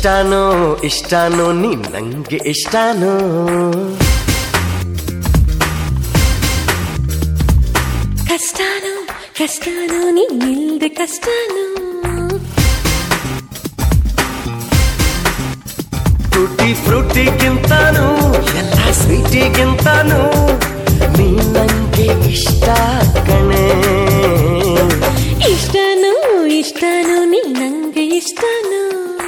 ಕಷ್ಟನೋ ಇಷ್ಟನೋ ನೀ ನಂಗೆ ಇಷ್ಟನೋ ಕಷ್ಟನೋ ಕಷ್ಟನೋ ನೀನಿಲ್ದೆ ಕಷ್ಟನೋ ಫ್ರೂಟಿ ಫ್ರೂಟಿಗಿಂತಾನು ಎಲ್ಲ ಸ್ವೀಟಿಗಿಂತಾನು ನೀ ನಂಗೆ ಇಷ್ಟ ಕಣೆ ಇಷ್ಟನೋ ಇಷ್ಟನೋ ನೀ ನಂಗೆ ಇಷ್ಟನೋ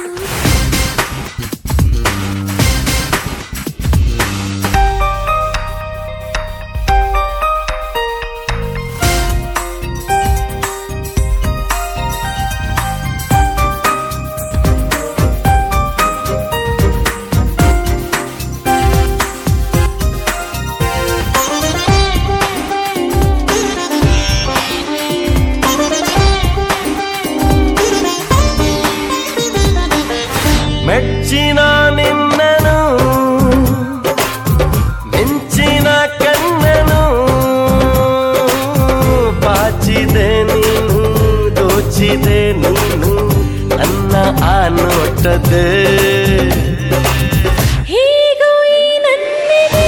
ಮೆಚ್ಚಿನ ನಿನ್ನನು ಮೆಂಚಿನ ಕಣ್ಣನು ಬಾಚಿದೆ ನೀನು ದೋಚಿದೆ ನೀನು ನನ್ನ ಆ ನೋಟದೆ ಹೇಗೋ ಈ ನನ್ನಿದೆ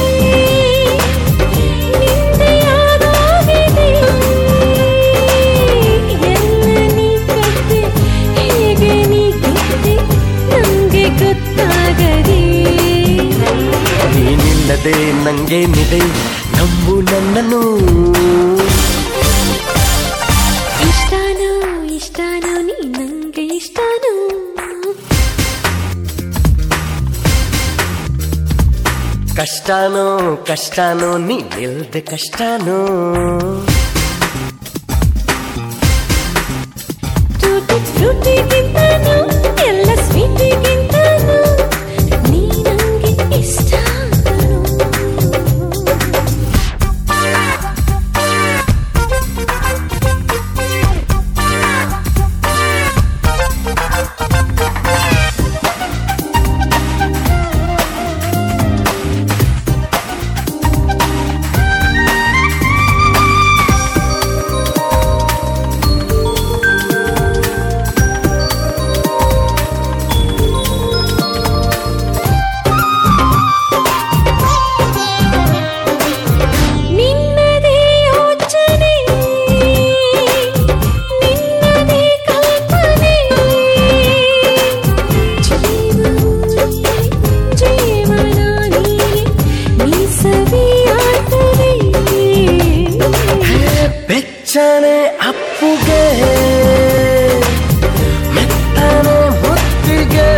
ನಿಂದೆಯಾಗಾಗಿದೆ ಎಲ್ಲ ನೀ ಕತ್ತೆ ಹೇಗೆ ನೀ ಗೆದ್ದೆ ನಂಗೆ ಗೊತ್ತಾಗದೆ ನೀನಿಲ್ಲದೆ ನಂಗೇನಿದೆ ನಂಬು ನನ್ನನು ಇಷ್ಟನೋ ಇಷ್ಟನೋ ನೀ ನಂಗೆ ಇಷ್ಟನೋ ಕಷ್ಟನೋ ಕಷ್ಟನೋ ನೀನಿಲ್ದೆ ಕಷ್ಟನೋ ಟೂಟಿ ಫ್ರೂಟಿಗಿಂತನೂ ಎಲ್ಲ ಸ್ವೀಟಿಗಿಂತನೂ ನೀ ನಂಗೆ ಇಷ್ಟ ನಿನ್ನದೇ ಯೋಚನೆ ನಿನ್ನದೇ ಕಲ್ಪನೆ ಜೀವನ ನೀನೆ ನೀ ಸವಿಯಾದರೆ ಬೆಚ್ಚನೆ ಅಪ್ಪುಗೆ ಮೆತ್ತನೆ ಮುತ್ತಿಗೆ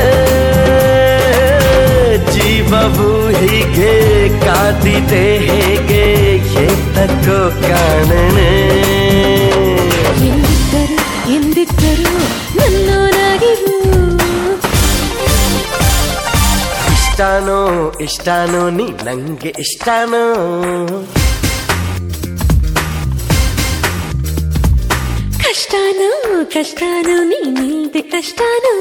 ಜೀವವು ಹೀಗೆ ಕಾದಿದೆ ಹೇಗೆ ಎತ್ತಕ್ಕೋ ಕಾಣನೆ ಎಂದಿದ್ದರು ಎಂದಿದ್ದರು ನನ್ನೋನಾಗಿರು ಇಷ್ಟನೋ ಇಷ್ಟನೋ ನೀ ನಂಗೆ ಇಷ್ಟನೋ ಕಷ್ಟನೋ ಕಷ್ಟನೋ ನೀನಿಲ್ದೆ ಕಷ್ಟನೋ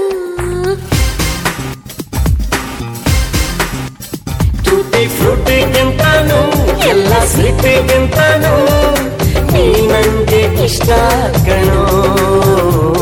ಟೂಟಿ ಫ್ರೂಟಿಗಿಂತಾನು ಎಲ್ಲ ಸ್ವೀಟಿಗಿಂತಾನು ನೀ ನಂಗೆ ಇಷ್ಟ ಕಣೋ